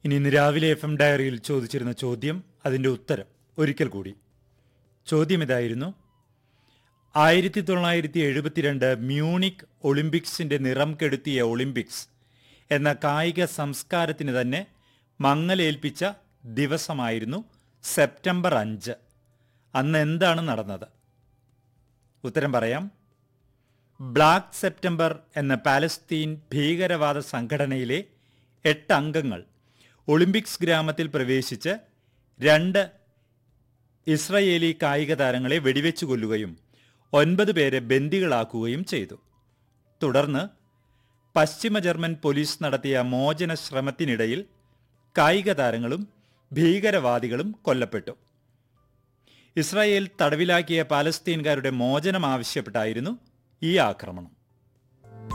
ഇനി ഇന്ന് രാവിലെ എഫ് എം ഡയറിയിൽ ചോദിച്ചിരുന്ന ചോദ്യം അതിൻ്റെ ഉത്തരം ഒരിക്കൽ കൂടി ചോദ്യം ഇതായിരുന്നു ആയിരത്തി തൊള്ളായിരത്തി എഴുപത്തിരണ്ട് മ്യൂണിക് ഒളിമ്പിക്സിന്റെ നിറം കെടുത്തിയ ഒളിമ്പിക്സ് എന്ന കായിക സംസ്കാരത്തിന് തന്നെ മങ്ങലേൽപ്പിച്ച ദിവസമായിരുന്നു സെപ്റ്റംബർ അഞ്ച് അന്ന് എന്താണ് നടന്നത് ഉത്തരം പറയാം ബ്ലാക്ക് സെപ്റ്റംബർ എന്ന പാലസ്തീൻ ഭീകരവാദ സംഘടനയിലെ എട്ട് അംഗങ്ങൾ ഒളിമ്പിക്സ് ഗ്രാമത്തിൽ പ്രവേശിച്ച് രണ്ട് ഇസ്രയേലി കായിക താരങ്ങളെ വെടിവെച്ചു കൊല്ലുകയും ഒൻപത് പേരെ ബന്ദികളാക്കുകയും ചെയ്തു തുടർന്ന് പശ്ചിമ ജർമ്മൻ പോലീസ് നടത്തിയ മോചന ശ്രമത്തിനിടയിൽ കായിക താരങ്ങളും ഭീകരവാദികളും കൊല്ലപ്പെട്ടു ഇസ്രായേൽ തടവിലാക്കിയ പാലസ്തീൻകാരുടെ മോചനം ആവശ്യപ്പെട്ടായിരുന്നു ഈ ആക്രമണം